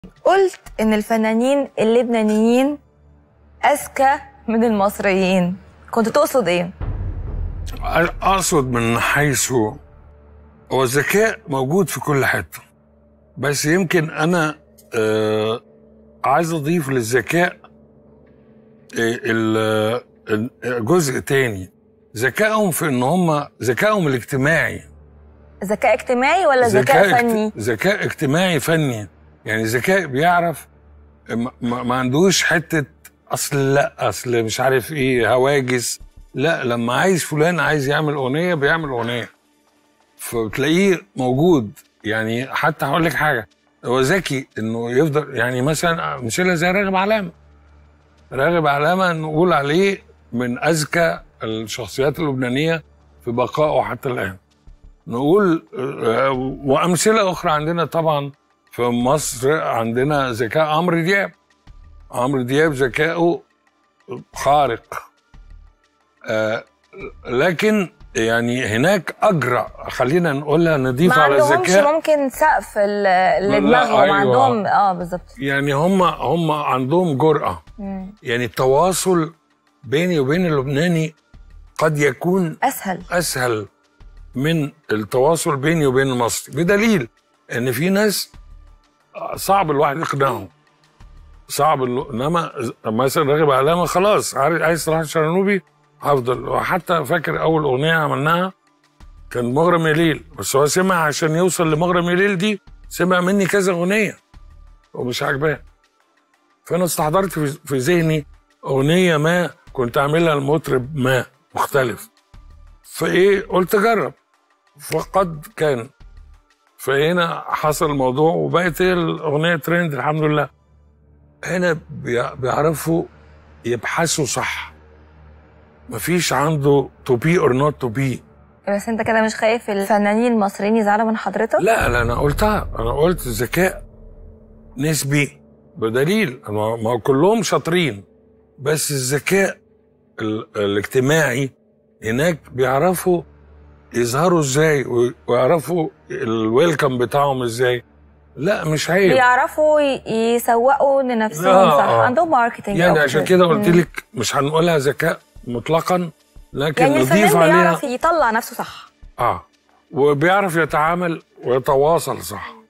قلت ان الفنانين اللبنانيين اذكى من المصريين كنت تقصد ايه اقصد من حيث هو الذكاء موجود في كل حته بس يمكن انا آه عايز اضيف للذكاء آه، ال- ال- جزء تاني ذكائهم في ان هم ذكائهم الاجتماعي ذكاء اجتماعي ولا ذكاء اجت- فني ذكاء اجتماعي فني يعني ذكاء بيعرف ما, ما ما عندوش حته اصل لا اصل مش عارف ايه هواجس لا لما عايز فلان عايز يعمل اغنيه بيعمل اغنيه فبتلاقيه موجود يعني حتى هقول لك حاجه هو ذكي انه يفضل يعني مثلا مثلا زي راغب علامه راغب علامه نقول عليه من اذكى الشخصيات اللبنانيه في بقائه حتى الان نقول آه، وامثله اخرى عندنا طبعا في مصر عندنا ذكاء عمرو دياب عمرو دياب ذكائه خارق آه، لكن يعني هناك اجرأ خلينا نقولها نضيف ما على عندهمش الذكاء ممكن سقف ال- اللي لا، دماغهم أيوة. عندهم اه بالظبط يعني هم هم عندهم جرأة مم. يعني التواصل بيني وبين اللبناني قد يكون اسهل اسهل من التواصل بيني وبين المصري بدليل ان في ناس صعب الواحد يقنعهم صعب ال- انما مثلا راغب علامه خلاص عارف- عايز تروح الشرنوبي هفضل وحتى فاكر اول اغنيه عملناها كان مغرم يا ليل بس هو سمع عشان يوصل لمغرم يا ليل دي سمع مني كذا اغنيه ومش عاجباه فانا استحضرت في في ذهني اغنيه ما كنت اعملها لمطرب ما مختلف فايه قلت جرب فقد كان فهنا حصل الموضوع وبقت هي الاغنيه ترند الحمد لله هنا بيع- بيعرفوا يبحثوا صح مفيش عنده تو بي اور نوت تو بي بس انت كده مش خايف الفنانين المصريين يزعلوا من حضرتك لا لا انا قلتها انا قلت ذكاء نسبي بدليل ما ما كلهم شاطرين بس الذكاء ال- الاجتماعي هناك بيعرفوا يظهروا ازاي وي- ويعرفوا الويلكم بتاعهم ازاي لا مش عيب بيعرفوا ي- يسوقوا لنفسهم آه، صح آه. عندهم ماركتنج يعني أكتر. عشان كده قلت مم. لك مش هنقولها ذكاء مطلقا لكن يعني نضيف الفنان عليها بيعرف يطلع نفسه صح اه وبيعرف يتعامل ويتواصل صح